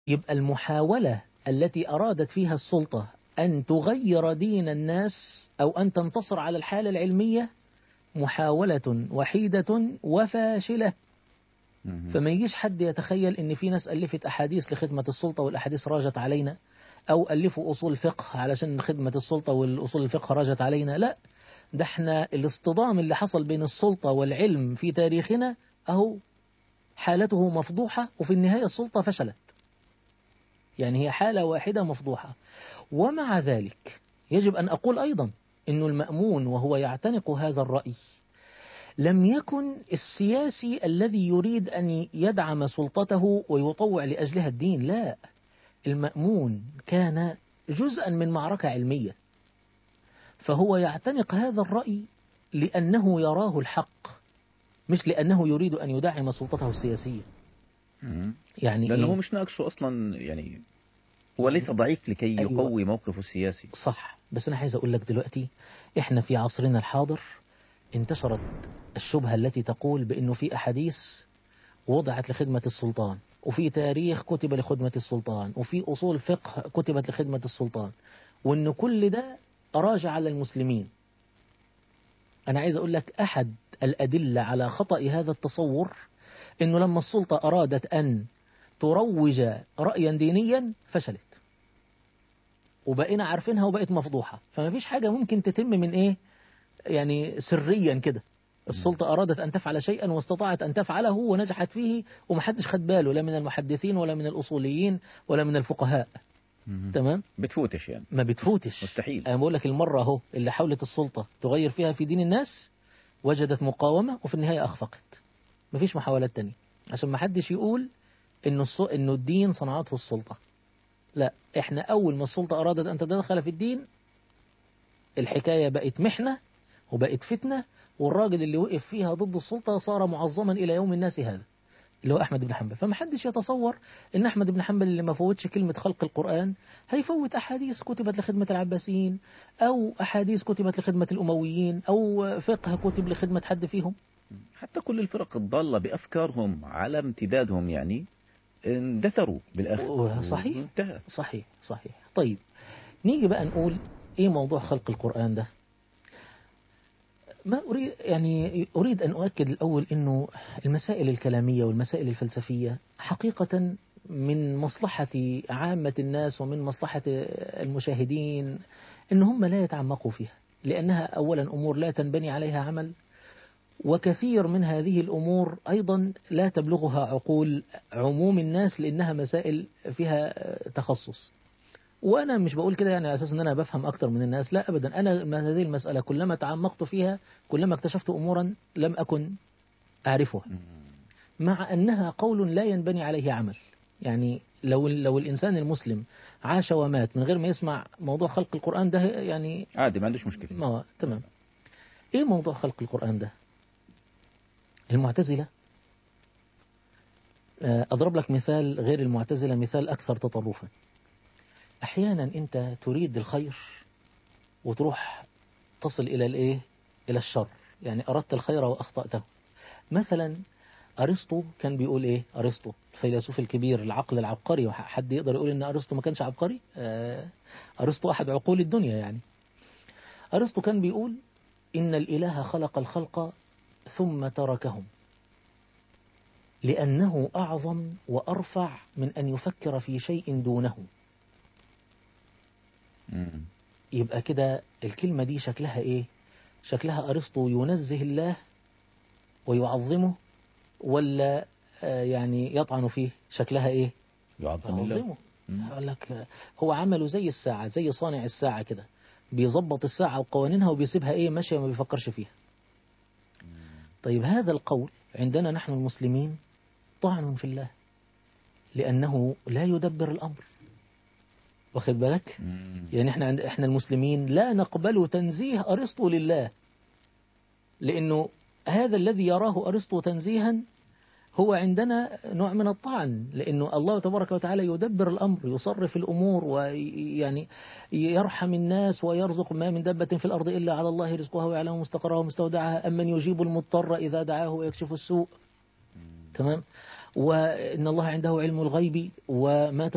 يبقى المحاولة التي أرادت فيها السلطة أن تغير دين الناس أو أن تنتصر على الحالة العلمية محاولة وحيدة وفاشلة مم. فما يجيش حد يتخيل ان في ناس الفت احاديث لخدمه السلطه والاحاديث راجت علينا او الفوا اصول فقه علشان خدمه السلطه والاصول الفقه راجت علينا لا ده احنا الاصطدام اللي حصل بين السلطه والعلم في تاريخنا اهو حالته مفضوحه وفي النهايه السلطه فشلت يعني هي حاله واحده مفضوحه ومع ذلك يجب ان اقول ايضا انه المامون وهو يعتنق هذا الراي لم يكن السياسي الذي يريد أن يدعم سلطته ويطوع لأجلها الدين لا المأمون كان جزءا من معركة علمية فهو يعتنق هذا الرأي لأنه يراه الحق مش لأنه يريد أن يدعم سلطته السياسية مم. يعني لأنه إيه؟ هو مش ناقصه أصلا يعني هو ليس ضعيف لكي أيوة. يقوي موقفه السياسي صح بس أنا عايز أقول لك دلوقتي إحنا في عصرنا الحاضر انتشرت الشبهة التي تقول بأنه في أحاديث وضعت لخدمة السلطان وفي تاريخ كتب لخدمة السلطان وفي أصول فقه كتبت لخدمة السلطان وأن كل ده راجع على المسلمين أنا عايز أقول لك أحد الأدلة على خطأ هذا التصور أنه لما السلطة أرادت أن تروج رأيا دينيا فشلت وبقينا عارفينها وبقت مفضوحة فما فيش حاجة ممكن تتم من إيه يعني سريا كده السلطة أرادت أن تفعل شيئا واستطاعت أن تفعله ونجحت فيه ومحدش خد باله لا من المحدثين ولا من الأصوليين ولا من الفقهاء مم. تمام بتفوتش يعني ما بتفوتش مستحيل. أنا بقول لك المرة أهو اللي حاولت السلطة تغير فيها في دين الناس وجدت مقاومة وفي النهاية أخفقت مفيش محاولات تانية عشان ما حدش يقول إنه الص... إنه الدين صنعته السلطة لا إحنا أول ما السلطة أرادت أن تتدخل في الدين الحكاية بقت محنة وبقت فتنة والراجل اللي وقف فيها ضد السلطة صار معظما إلى يوم الناس هذا اللي هو أحمد بن حنبل فما حدش يتصور إن أحمد بن حنبل اللي ما فوتش كلمة خلق القرآن هيفوت أحاديث كتبت لخدمة العباسيين أو أحاديث كتبت لخدمة الأمويين أو فقه كتب لخدمة حد فيهم حتى كل الفرق الضالة بأفكارهم على امتدادهم يعني اندثروا بالآخر صحيح. انتهى صحيح صحيح طيب نيجي بقى نقول إيه موضوع خلق القرآن ده ما أريد يعني أريد أن أؤكد الأول أنه المسائل الكلامية والمسائل الفلسفية حقيقة من مصلحة عامة الناس ومن مصلحة المشاهدين أن هم لا يتعمقوا فيها لأنها أولا أمور لا تنبني عليها عمل وكثير من هذه الأمور أيضا لا تبلغها عقول عموم الناس لأنها مسائل فيها تخصص وأنا مش بقول كده يعني على أساس أن أنا بفهم أكتر من الناس لا أبدا أنا من هذه المسألة كلما تعمقت فيها كلما اكتشفت أمورا لم أكن أعرفها مع أنها قول لا ينبني عليه عمل يعني لو لو الإنسان المسلم عاش ومات من غير ما يسمع موضوع خلق القرآن ده يعني عادي ما عندوش مشكلة ما تمام إيه موضوع خلق القرآن ده المعتزلة آه، أضرب لك مثال غير المعتزلة مثال أكثر تطرفا أحيانا أنت تريد الخير وتروح تصل إلى الإيه إلى الشر يعني أردت الخير وأخطأته مثلا أرسطو كان بيقول إيه أرسطو الفيلسوف الكبير العقل العبقري حد يقدر يقول إن أرسطو ما كانش عبقري آه، أرسطو أحد عقول الدنيا يعني أرسطو كان بيقول إن الإله خلق الخلق ثم تركهم لأنه أعظم وأرفع من أن يفكر في شيء دونه مم. يبقى كده الكلمة دي شكلها إيه شكلها أرسطو ينزه الله ويعظمه ولا آه، يعني يطعن فيه شكلها إيه يعظم الله يعظمه مم. يقول لك آه، هو عمله زي الساعة زي صانع الساعة كده بيظبط الساعة وقوانينها وبيسيبها إيه ماشية ما بيفكرش فيها طيب هذا القول عندنا نحن المسلمين طعن في الله لأنه لا يدبر الأمر واخد بالك مم. يعني احنا عند احنا المسلمين لا نقبل تنزيه ارسطو لله لانه هذا الذي يراه ارسطو تنزيها هو عندنا نوع من الطعن لانه الله تبارك وتعالى يدبر الامر يصرف الامور ويعني يرحم الناس ويرزق ما من دابه في الارض الا على الله رزقها ويعلم مستقرها ومستودعها امن يجيب المضطر اذا دعاه ويكشف السوء تمام وان الله عنده علم الغيب وما